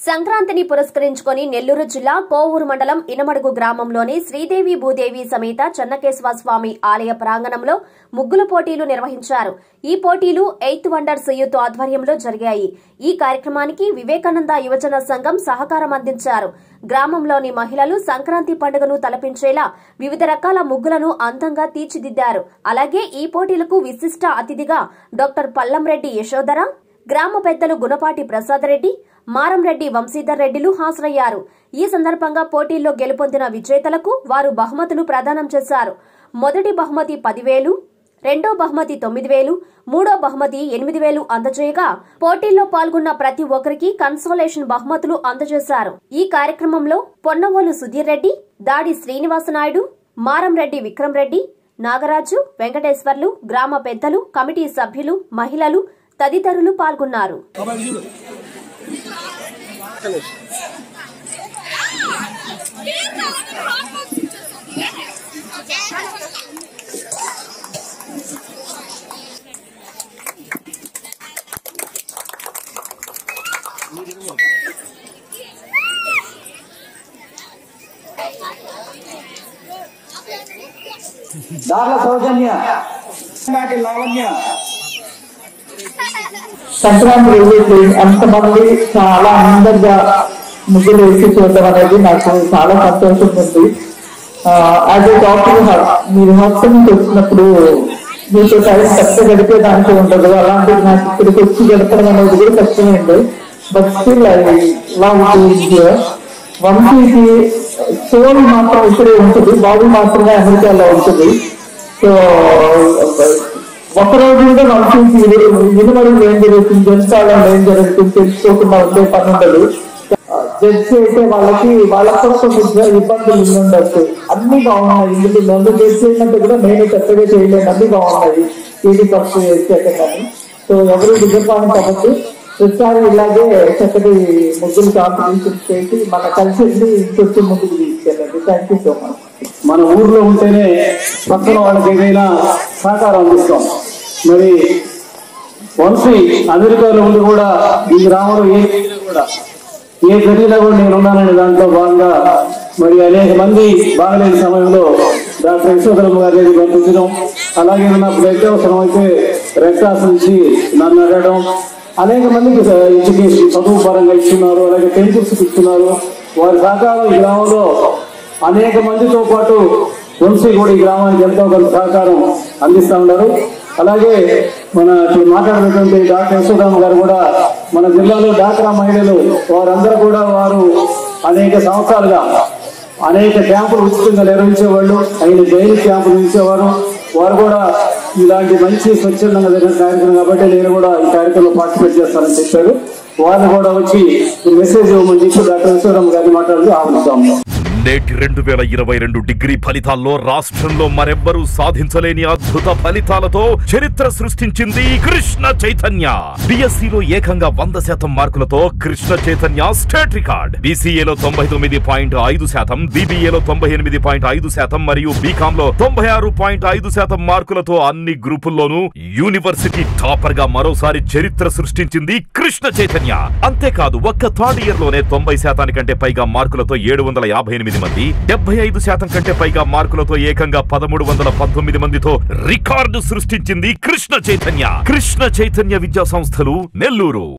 సంక్రాంతిని పురస్కరించుకొని నెల్లూరు జిల్లా కోవూరు మండలం ఇనమడుగు గ్రామంలోని శ్రీదేవి భూదేవి సమేత చెన్నకేశవ స్వామి ఆలయ ప్రాంగణంలో ముగ్గుల పోటీలు నిర్వహించారు ఈ పోటీలు ఎయిత్ వండర్స్ యూత్ ఆధ్వర్యంలో జరిగాయి ఈ కార్యక్రమానికి వివేకానంద యువజన సంఘం సహకారం అందించారు గ్రామంలోని మహిళలు సంక్రాంతి పండుగను తలపించేలా వివిధ రకాల ముగ్గులను అందంగా తీర్చిదిద్దారు అలాగే ఈ పోటీలకు విశిష్ట అతిథిగా డాక్టర్ పల్లంరెడ్డి యశోధర గ్రామ పెద్దలు గుణపాటి ప్రసాద్ రెడ్డి మారంరెడ్డి వంశీధర్ రెడ్డిలు హాజరయ్యారు ఈ సందర్భంగా పోటీల్లో గెలుపొందిన విజేతలకు వారు బహుమతులు ప్రదానం చేశారు మొదటి బహుమతి పదివేలు రెండో బహుమతి తొమ్మిది వేలు మూడో బహుమతి ఎనిమిది వేలు అందజేయగా పోటీల్లో పాల్గొన్న ప్రతి ఒక్కరికి కన్సోలేషన్ బహుమతులు అందజేశారు ఈ కార్యక్రమంలో పొన్నవోలు సుధీర్ రెడ్డి దాడి శ్రీనివాసనాయుడు మారంరెడ్డి విక్రమ్ రెడ్డి నాగరాజు వెంకటేశ్వర్లు గ్రామ పెద్దలు కమిటీ సభ్యులు మహిళలు తదితరులు పాల్గొన్నారు దార్ల సౌజన్య నాటి లావణ్య సంక్రాంతి రోజు అంతమంది చాలా ఆనందంగా ముగ్గులు వేసి చూడడం అనేది నాకు చాలా సంతోషంగా ఉంది యాజ్ ఏ డాక్టర్ మీరు హాస్పిటల్ నుంచి వచ్చినప్పుడు మీతో టైం కరెక్ట్ గడిపే దాంట్లో ఉండదు అలాంటిది నాకు ఇక్కడికి వచ్చి గడపడం అనేది కూడా కష్టమైంది బట్ స్టిల్ ఐ లవ్ వంశీకి సోల్ మాత్రం ఇక్కడే ఉంటుంది బాడీ మాత్రమే అమెరికాలో ఉంటుంది సో ఒక రోజు కూడా వంశీకి విలువడు ఏం జరుగుతుంది జనకాలం ఏం జరుగుతుంది తెలుసుకోకుండా ఉండే పని ఉండదు జడ్జి అయితే వాళ్ళకి వాళ్ళకి కూడా కొంచెం ఇబ్బందులు ఉండొచ్చు అన్ని బాగున్నాయి ఇందులో నన్ను జడ్జి అయినట్టు కూడా నేను చక్కగా చేయలేను అన్ని బాగున్నాయి ఇది ఫస్ట్ చేసాక కానీ సో ఎవరు డిసప్పాయింట్ అవ్వద్దు ప్రతిసారి ఇలాగే చక్కటి ముగ్గులు కాంపిటీషన్ చేసి మన కల్చర్ని ఇంకొంచెం ముందుకు తీసుకెళ్ళండి థ్యాంక్ యూ సో మచ్ మన ఊర్లో ఉంటేనే పక్కన వాళ్ళకి ఏదైనా సహకారం అందిస్తాం మరి వంశీ అమెరికాలో ఉండి కూడా ఈ గ్రామంలో ఏ జరిగినా కూడా ఏ జరిగినా కూడా నేను ఉన్నాననే దాంట్లో భాగంగా మరి అనేక మంది బాగలేని సమయంలో డాక్టర్ యశోధరమ్మ గారి దగ్గరికి పంపించడం అలాగే నాకు బ్లడ్ అవసరం అయితే రెడ్ క్రాస్ నుంచి నన్ను అడగడం అనేక మందికి ఎడ్యుకేషన్ చదువు పరంగా ఇస్తున్నారు అలాగే టెంపుల్స్ ఇస్తున్నారు వారి సహకారం ఈ గ్రామంలో అనేక మందితో పాటు వంశీ కూడా ఈ గ్రామానికి ఎంతో కొంత సహకారం అందిస్తా ఉన్నారు అలాగే మన ఇప్పుడు మాట్లాడినటువంటి డాక్టర్ యశోదామ గారు కూడా మన జిల్లాలో డాక్రా మహిళలు వారందరూ కూడా వారు అనేక సంవత్సరాలుగా అనేక క్యాంపులు ఉచితంగా నిర్వహించేవాళ్ళు అయిన జైలు క్యాంపులు ఇచ్చేవారు వారు కూడా ఇలాంటి మంచి స్వచ్ఛందంగా జరిగిన కార్యక్రమం కాబట్టి నేను కూడా ఈ కార్యక్రమంలో పార్టిసిపేట్ చేస్తానని చెప్పారు వారిని కూడా వచ్చి ఈ మెసేజ్ ఇవ్వమని చెప్పి డాక్టర్ యశోదామ గారిని మాట్లాడుతూ ఆహ్వానిస్తాము నేటి రెండు వేల ఇరవై రెండు డిగ్రీ ఫలితాల్లో రాష్ట్రంలో మరెవ్వరూ సాధించలేని అద్భుత ఫలితాలతో చరిత్ర సృష్టించింది కృష్ణ చైతన్య బిఎస్సిలో ఏకంగా వంద శాతం మార్కులతో కృష్ణ చైతన్య స్టేట్ రికార్డ్ బీసీఏలో తొంభై తొమ్మిది పాయింట్ ఐదు శాతం బీబీఏలో తొంభై ఎనిమిది పాయింట్ ఐదు శాతం మరియు బీకామ్ లో తొంభై ఆరు పాయింట్ ఐదు శాతం మార్కులతో అన్ని గ్రూపుల్లోనూ యూనివర్సిటీ టాపర్ గా మరోసారి చరిత్ర సృష్టించింది కృష్ణ చైతన్య అంతేకాదు ఒక్క థర్డ్ ఇయర్ లోనే తొంభై శాతానికంటే పైగా మార్కులతో ఏడు వందల యాభై ఎనిమిది మంది డెబ్బై ఐదు శాతం కంటే పైగా మార్కులతో ఏకంగా పదమూడు వందల పంతొమ్మిది మందితో రికార్డు సృష్టించింది కృష్ణ చైతన్య కృష్ణ చైతన్య విద్యా సంస్థలు నెల్లూరు